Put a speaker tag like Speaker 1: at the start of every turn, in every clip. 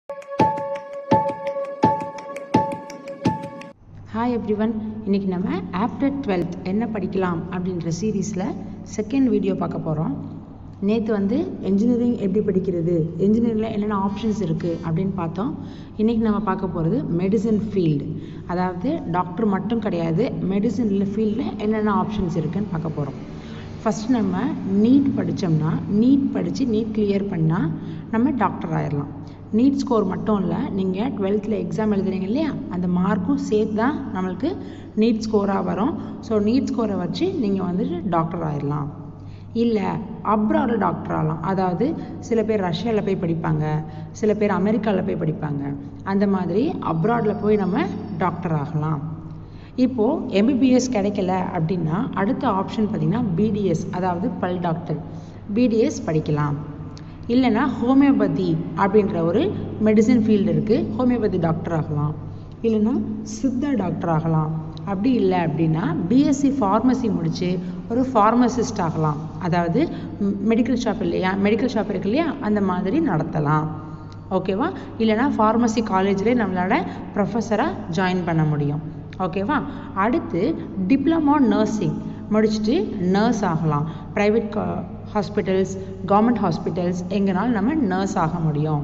Speaker 1: hi everyone இன்றைக்கி நம்ம after twelfth என்ன படிக்கலாம் அப்படின்ற சீரீஸில் செகண்ட் வீடியோ பார்க்க போகிறோம் நேற்று வந்து என்ஜினியரிங் எப்படி படிக்கிறது என்ஜினியரிங்கில் என்னென்ன ஆப்ஷன்ஸ் இருக்குது அப்படின்னு பார்த்தோம் இன்றைக்கி நம்ம பார்க்க போகிறது மெடிசன் ஃபீல்டு அதாவது டாக்டர் மட்டும் கிடையாது மெடிசனில் ஃபீல்டில் என்னென்ன ஆப்ஷன்ஸ் இருக்குதுன்னு பார்க்க போகிறோம் ஃபஸ்ட் நம்ம நீட் படித்தோம்னா நீட் படித்து நீட் கிளியர் பண்ணால் நம்ம டாக்டர் ஆயிடலாம் நீட் ஸ்கோர் மட்டும் இல்லை நீங்கள் டுவெல்த்தில் எக்ஸாம் எழுதுறீங்க இல்லையா அந்த மார்க்கும் சேர்த்து தான் நம்மளுக்கு நீட் ஸ்கோராக வரும் ஸோ நீட் ஸ்கோரை வச்சு நீங்கள் வந்துட்டு டாக்டர் ஆயிடலாம் இல்லை அப்ராடு டாக்டர் ஆகலாம் அதாவது சில பேர் ரஷ்யாவில் போய் படிப்பாங்க சில பேர் அமெரிக்காவில் போய் படிப்பாங்க அந்த மாதிரி அப்ராடில் போய் நம்ம டாக்டர் ஆகலாம் இப்போது எம்பிபிஎஸ் கிடைக்கல அப்படின்னா அடுத்த ஆப்ஷன் பார்த்திங்கன்னா பிடிஎஸ் அதாவது பல் டாக்டர் பிடிஎஸ் படிக்கலாம் இல்லைனா ஹோமியோபதி அப்படின்ற ஒரு மெடிசன் ஃபீல்டு இருக்குது ஹோமியோபதி டாக்டர் ஆகலாம் இல்லைனா சித்தா டாக்டர் ஆகலாம் அப்படி இல்லை அப்படின்னா பிஎஸ்சி ஃபார்மசி முடித்து ஒரு ஃபார்மசிஸ்ட் ஆகலாம் அதாவது மெடிக்கல் ஷாப் இல்லையா மெடிக்கல் ஷாப் இருக்கு இல்லையா அந்த மாதிரி நடத்தலாம் ஓகேவா இல்லைனா ஃபார்மசி காலேஜ்லேயே நம்மளால ப்ரொஃபஸராக ஜாயின் பண்ண முடியும் ஓகேவா அடுத்து டிப்ளமோ நர்சிங் முடிச்சுட்டு நர்ஸ் ஆகலாம் ப்ரைவேட் ஹாஸ்பிட்டல்ஸ் கவர்மெண்ட் ஹாஸ்பிட்டல்ஸ் எங்கேனாலும் நம்ம நர்ஸ் ஆக முடியும்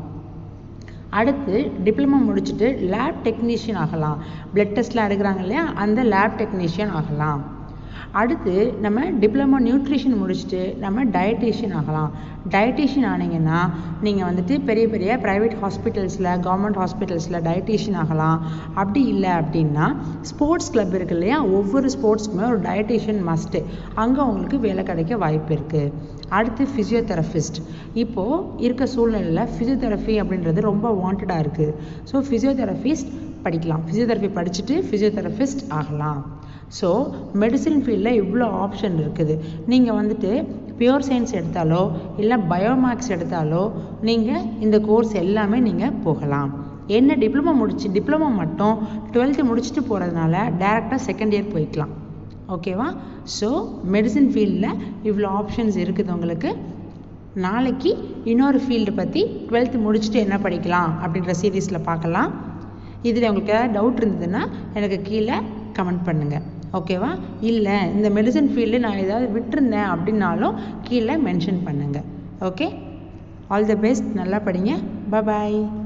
Speaker 1: அடுத்து டிப்ளமோ முடிச்சுட்டு லேப் டெக்னீஷியன் ஆகலாம் பிளட் டெஸ்ட்லாம் எடுக்கிறாங்க இல்லையா அந்த லேப் டெக்னீஷியன் ஆகலாம் அடுத்து நம்ம டிப்ளமோ நியூட்ரிஷன் முடிச்சுட்டு நம்ம டயட்டீஷியன் ஆகலாம் டயட்டீஷியன் ஆனீங்கன்னா நீங்கள் வந்துட்டு பெரிய பெரிய ப்ரைவேட் ஹாஸ்பிட்டல்ஸில் கவர்மெண்ட் ஹாஸ்பிட்டல்ஸில் டயட்டீஷியன் ஆகலாம் அப்படி இல்லை அப்படின்னா ஸ்போர்ட்ஸ் கிளப் இருக்கு இல்லையா ஒவ்வொரு ஸ்போர்ட்ஸ்க்குமே ஒரு டயட்டீஷியன் மஸ்ட்டு அங்கே உங்களுக்கு வேலை கிடைக்க வாய்ப்பு இருக்குது அடுத்து ஃபிசியோதெரபிஸ்ட் இப்போது இருக்க சூழ்நிலையில் ஃபிசியோதெரபி அப்படின்றது ரொம்ப வாண்டடாக இருக்குது ஸோ ஃபிசியோதெரபிஸ்ட் படிக்கலாம் ஃபிசியோதெரபி படிச்சுட்டு ஃபிசியோதெரபிஸ்ட் ஆகலாம் ஸோ மெடிசின் ஃபீல்டில் இவ்வளோ ஆப்ஷன் இருக்குது நீங்கள் வந்துட்டு பியூர் சயின்ஸ் எடுத்தாலோ இல்லை பயோமேக்ஸ் எடுத்தாலோ நீங்கள் இந்த கோர்ஸ் எல்லாமே நீங்கள் போகலாம் என்ன டிப்ளமோ முடிச்சு டிப்ளமோ மட்டும் டுவெல்த்து முடிச்சுட்டு போகிறதுனால டேரெக்டாக செகண்ட் இயர் போய்க்கலாம் ஓகேவா ஸோ மெடிசின் ஃபீல்டில் இவ்வளோ ஆப்ஷன்ஸ் இருக்குது உங்களுக்கு நாளைக்கு இன்னொரு ஃபீல்டு பற்றி டுவெல்த்து முடிச்சுட்டு என்ன படிக்கலாம் அப்படின்ற சீரீஸில் பார்க்கலாம் இதில் உங்களுக்கு ஏதாவது டவுட் இருந்ததுன்னா எனக்கு கீழே கமெண்ட் பண்ணுங்கள் ஓகேவா இல்லை இந்த மெடிசன் ஃபீல்டு நான் ஏதாவது விட்டுருந்தேன் அப்படின்னாலும் கீழே மென்ஷன் பண்ணுங்கள் ஓகே ஆல் த பெஸ்ட் நல்லா படிங்க பாய்